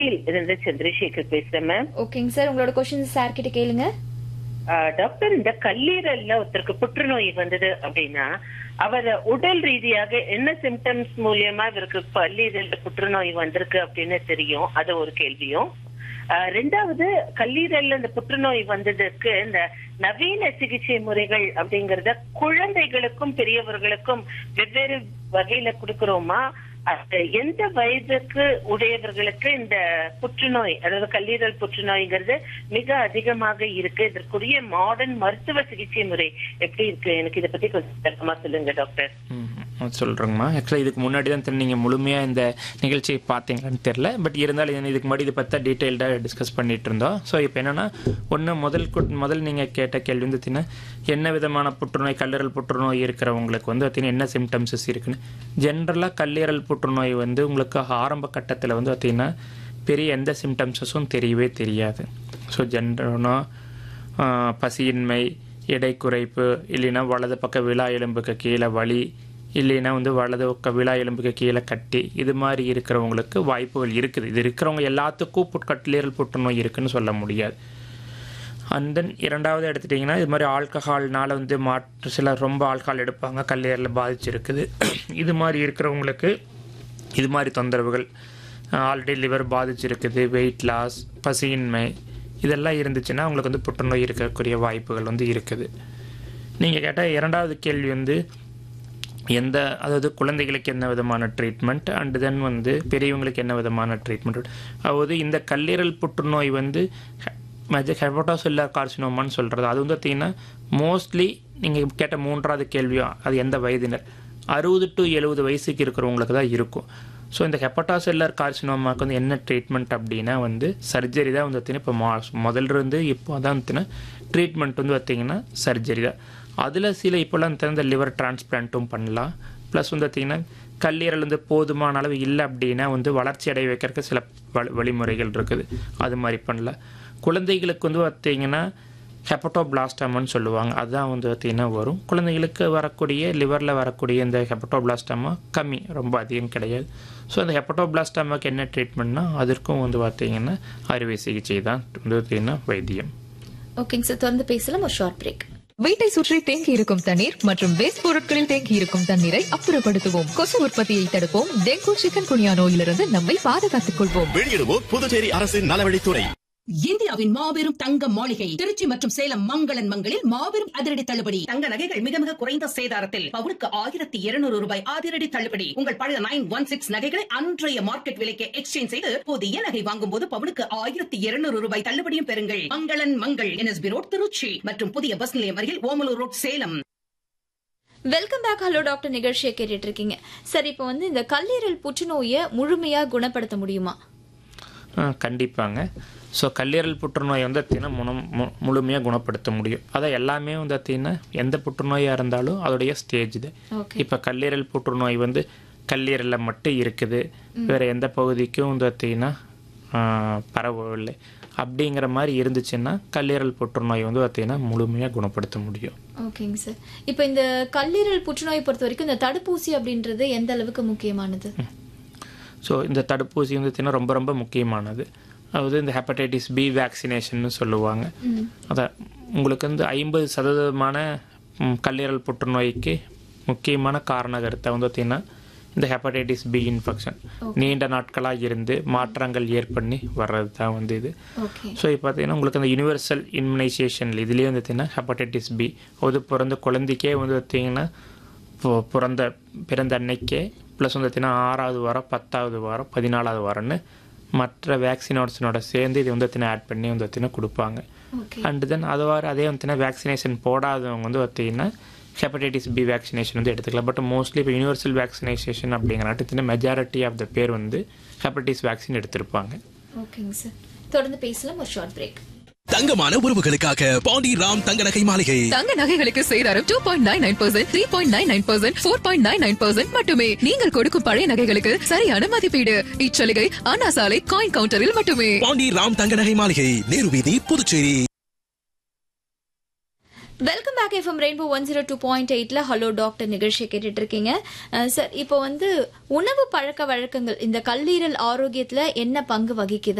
இருந்து சந்திரசேகர் பேசுறேன் மேம் ஓகேங்க சார் உங்களோட கொஸ்டின் சார் கிட்ட கேளுங்க ஆஹ் டாக்டர் இந்த கல்லீரல்ல ஒருத்தருக்கு புற்றுநோய் வந்தது அப்படின்னா அவர் உடல் ரீதியாக என்ன சிம்டம்ஸ் மூலியமா இவருக்கு கல்லீரல்ல புற்றுநோய் வந்திருக்கு அப்படின்னு தெரியும் அது ஒரு கேள்வியும் ஆஹ் ரெண்டாவது கல்லீரல்ல இந்த புற்றுநோய் வந்ததுக்கு இந்த நவீன சிகிச்சை முறைகள் அப்படிங்கறத குழந்தைகளுக்கும் பெரியவர்களுக்கும் வெவ்வேறு வகையில கொடுக்கிறோமா அது எந்த வயதுக்கு உடையவர்களுக்கு இந்த புற்றுநோய் அதாவது கல்லீரல் புற்றுநோய்ங்கிறது மிக அதிகமாக இருக்கு இதற்குரிய மாடர்ன் மருத்துவ சிகிச்சை முறை எப்படி இருக்கு எனக்கு இதை பத்தி கொஞ்சம் விளக்கமா சொல்லுங்க டாக்டர் சொல்கிறேங்கம்மா ஆக்சுவலாக இதுக்கு முன்னாடி தான் தெரியல நீங்கள் முழுமையாக இந்த நிகழ்ச்சியை பார்த்தீங்களான்னு தெரில பட் இருந்தாலும் இது- இதுக்கு முன்னாடி இதை பற்றி டீட்டெயில்டாக டிஸ்கஸ் பண்ணிட்டு இருந்தோம் ஸோ இப்போ என்னென்னா ஒன்று முதல் கு- முதல் நீங்கள் கேட்ட கேள்வி வந்து பார்த்தீங்கன்னா என்ன விதமான புற்றுநோய் கல்லீரல் புற்றுநோய் இருக்கிறவங்களுக்கு வந்து பார்த்தீங்கன்னா என்ன சிம்டம்ஸஸ் இருக்குன்னு ஜென்ரலாக கல்லீரல் புற்றுநோய் வந்து உங்களுக்கு ஆரம்ப கட்டத்தில் வந்து பார்த்தீங்கன்னா பெரிய எந்த சிம்டம்ஸஸும் தெரியவே தெரியாது ஸோ ஜென்ரலாக பசியின்மை எடை குறைப்பு இல்லைன்னா வலது பக்க விழா எலும்புக்கு கீழே வலி இல்லைன்னா வந்து வலது பக்க விழா எலும்புக்கு கீழே கட்டி இது மாதிரி இருக்கிறவங்களுக்கு வாய்ப்புகள் இருக்குது இது இருக்கிறவங்க எல்லாத்துக்கும் புட் கல்லீரல் புற்றுநோய் இருக்குன்னு சொல்ல முடியாது அண்ட் தென் இரண்டாவது எடுத்துட்டிங்கன்னா இது மாதிரி ஆல்கஹால்னால வந்து மாற்று சில ரொம்ப ஆல்கஹால் எடுப்பாங்க கல்லீரலில் பாதிச்சிருக்குது இது மாதிரி இருக்கிறவங்களுக்கு இது மாதிரி தொந்தரவுகள் ஆல்ரெடி லிவர் பாதிச்சிருக்குது வெயிட் லாஸ் பசியின்மை இதெல்லாம் இருந்துச்சுன்னா அவங்களுக்கு வந்து புற்றுநோய் இருக்கக்கூடிய வாய்ப்புகள் வந்து இருக்குது நீங்கள் கேட்ட இரண்டாவது கேள்வி வந்து எந்த அதாவது குழந்தைகளுக்கு என்ன விதமான ட்ரீட்மெண்ட் அண்ட் தென் வந்து பெரியவங்களுக்கு என்ன விதமான ட்ரீட்மெண்ட் அதாவது இந்த கல்லீரல் புற்றுநோய் வந்து ஹெபட்டோசெல்லார் கார்சினோமான்னு சொல்கிறது அது வந்து பார்த்தீங்கன்னா மோஸ்ட்லி நீங்கள் கேட்ட மூன்றாவது கேள்வியோ அது எந்த வயதினர் அறுபது டு எழுபது வயசுக்கு இருக்கிறவங்களுக்கு தான் இருக்கும் ஸோ இந்த ஹெப்பட்டாசெல்லர் கார்சினோமாக்கு வந்து என்ன ட்ரீட்மெண்ட் அப்படின்னா வந்து சர்ஜரி தான் வந்து பார்த்தீங்கன்னா இப்போ மா முதல்ல இருந்து இப்போ தான் வந்து ட்ரீட்மெண்ட் வந்து பார்த்தீங்கன்னா சர்ஜரி தான் அதில் சில இப்போல்லாம் திறந்த லிவர் டிரான்ஸ்பிளான்ட்டும் பண்ணலாம் ப்ளஸ் வந்து பார்த்தீங்கன்னா கல்லீரல் வந்து போதுமான அளவு இல்லை அப்படின்னா வந்து வளர்ச்சி அடைய வைக்கிறதுக்கு சில வழி வழிமுறைகள் இருக்குது அது மாதிரி பண்ணலாம் குழந்தைகளுக்கு வந்து பார்த்தீங்கன்னா ஹெப்பட்டோபிளாஸ்டமான்னு சொல்லுவாங்க அதுதான் வந்து பார்த்தீங்கன்னா வரும் குழந்தைகளுக்கு வரக்கூடிய லிவரில் வரக்கூடிய இந்த ஹெப்பட்டோபிளாஸ்டமா கம்மி ரொம்ப அதிகம் கிடையாது ஸோ அந்த ஹெப்பட்டோபிளாஸ்டமாக்கு என்ன ட்ரீட்மெண்ட்னா அதற்கும் வந்து பார்த்தீங்கன்னா அறுவை சிகிச்சை தான் வந்து பார்த்தீங்கன்னா வைத்தியம் ஓகேங்க சார் தொடர்ந்து பேசலாம் ஒரு ஷார்ட் பிரேக் வீட்டை சுற்றி தேங்கி இருக்கும் தண்ணீர் மற்றும் வேஸ்ட் பொருட்களில் தேங்கி இருக்கும் தண்ணீரை அப்புறப்படுத்துவோம் கொசு உற்பத்தியை தடுப்போம் டெங்கு சிக்கன் குனியா நோயிலிருந்து நம்மை பாதுகாத்துக் கொள்வோம் வெளியிடுவோர் புதுச்சேரி அரசின் நலவழித்துறை இந்தியாவின் மாபெரும் தங்க மாளிகை திருச்சி மற்றும் சேலம் மங்களன் மங்களில் மாபெரும் அதிரடி தள்ளுபடி தங்க நகைகள் மிக மிக குறைந்த சேதாரத்தில் பவுனுக்கு ஆயிரத்தி இருநூறு ரூபாய் அதிரடி தள்ளுபடி உங்கள் பழைய நைன் ஒன் சிக்ஸ் நகைகளை அன்றைய மார்க்கெட் விலைக்கு எக்ஸ்சேஞ்ச் செய்து புதிய நகை வாங்கும் போது பவுனுக்கு ஆயிரத்தி இருநூறு ரூபாய் தள்ளுபடியும் பெறுங்கள் மங்களன் மங்கள் என்எஸ்பி ரோட் திருச்சி மற்றும் புதிய பஸ் நிலையம் அருகில் Omalur road Salem welcome back hello doctor நிகழ்ச்சியை கேட்டுட்டு இருக்கீங்க சார் இப்போ வந்து இந்த கல்லீரல் புற்றுநோயை முழுமையா குணப்படுத்த முடியுமா ஆ, கண்டிப்பாங்க ஸோ கல்லீரல் புற்றுநோய் வந்து பார்த்தீங்கன்னா முனம் மு முழுமையாக குணப்படுத்த முடியும் அதான் எல்லாமே வந்து பார்த்தீங்கன்னா எந்த புற்றுநோயாக இருந்தாலும் அதோடைய ஸ்டேஜ் இது ஓகே இப்போ கல்லீரல் புற்றுநோய் வந்து கல்லீரலில் மட்டும் இருக்குது வேறு எந்த பகுதிக்கும் வந்து பார்த்தீங்கன்னா ஆ, பரவவில்லை அப்படிங்கிற மாதிரி இருந்துச்சுன்னா கல்லீரல் புற்றுநோய் வந்து பார்த்தீங்கன்னா முழுமையாக குணப்படுத்த முடியும் ஓகேங்க சார் இப்போ இந்த கல்லீரல் புற்றுநோயை பொறுத்த வரைக்கும் இந்த தடுப்பூசி அப்படின்றது எந்த அளவுக்கு முக்கியமானது ஸோ இந்த தடுப்பூசி வந்து பார்த்தீங்கன்னா ரொம்ப ரொம்ப முக்கியமானது அதாவது இந்த ஹெப்படைட்டிஸ் பி வேக்சினேஷன்னு சொல்லுவாங்க அதான் உங்களுக்கு வந்து ஐம்பது சதவீதமான ம், கல்லீரல் புற்றுநோய்க்கு முக்கியமான காரண கருத்தை வந்து பார்த்தீங்கன்னா இந்த ஹெப்படைட்டிஸ் பி இன்ஃபெக்ஷன் நீண்ட நாட்களாக இருந்து மாற்றங்கள் ஏற்பண்ணி வர்றது தான் வந்து இது ஓகே ஸோ இப்போ பார்த்தீங்கன்னா உங்களுக்கு அந்த யுனிவர்சல் இம்யூனைசேஷன் இதுலேயே வந்து பார்த்தீங்கன்னா ஹெப்படைட்டிஸ் பி அது பிறந்த குழந்தைக்கே வந்து பார்த்தீங்கன்னா இப்போ பிறந்த பிறந்த அன்னைக்கே ப்ளஸ் வந்து பார்த்தீங்கன்னா ஆறாவது வாரம் பத்தாவது வாரம் பதினாலாவது வாரம்னு மற்ற வேக்சினோட்ஸினோட சேர்ந்து இது வந்து பார்த்தீங்கன்னா ஆட் பண்ணி வந்து பார்த்தீங்கன்னா கொடுப்பாங்க ஓகே அண்ட் தென் அதுவாறு அதே வந்து பார்த்தீங்கன்னா வேக்சினேஷன் போடாதவங்க வந்து பார்த்தீங்கன்னா ஹெப்படைட்டிஸ் பி வேக்சினேஷன் வந்து எடுத்துக்கலாம் பட் மோஸ்ட்லி இப்போ யூனிவர்சல் வேக்சினேஷன் அப்படிங்கிறனாட்டு மெஜாரிட்டி ஆஃப் த பேர் வந்து ஹெப்படைட்டிஸ் வேக்சின் எடுத்திருப்பாங்க ஓகேங்க சார் தொடர்ந்து பேசலாம் ஒரு ஷார்ட் பிரேக் தங்கமான உறவுகளுக்காக பாண்டி ராம் தங்க நகை மாளிகை தங்க நகைகளுக்கு சேதாரம் two point nine nine percent three point nine nine percent four point nine nine percent மட்டுமே நீங்கள் கொடுக்கும் பழைய நகைகளுக்கு சரியான மதிப்பீடு இச்சலுகை அண்ணா சாலை காயின் கவுண்டரில் மட்டுமே பாண்டி ராம் தங்க நகை மாளிகை நேரு வீதி Puducherry welcome back FM Rainbow one zero two point எயிட்ல ஹலோ டாக்டர் நிகழ்ச்சியை கேட்டுட்டு இருக்கீங்க அஹ் சார் இப்போ வந்து உணவு பழக்க வழக்கங்கள் இந்த கல்லீரல் ஆரோக்கியத்துல என்ன பங்கு வகிக்குது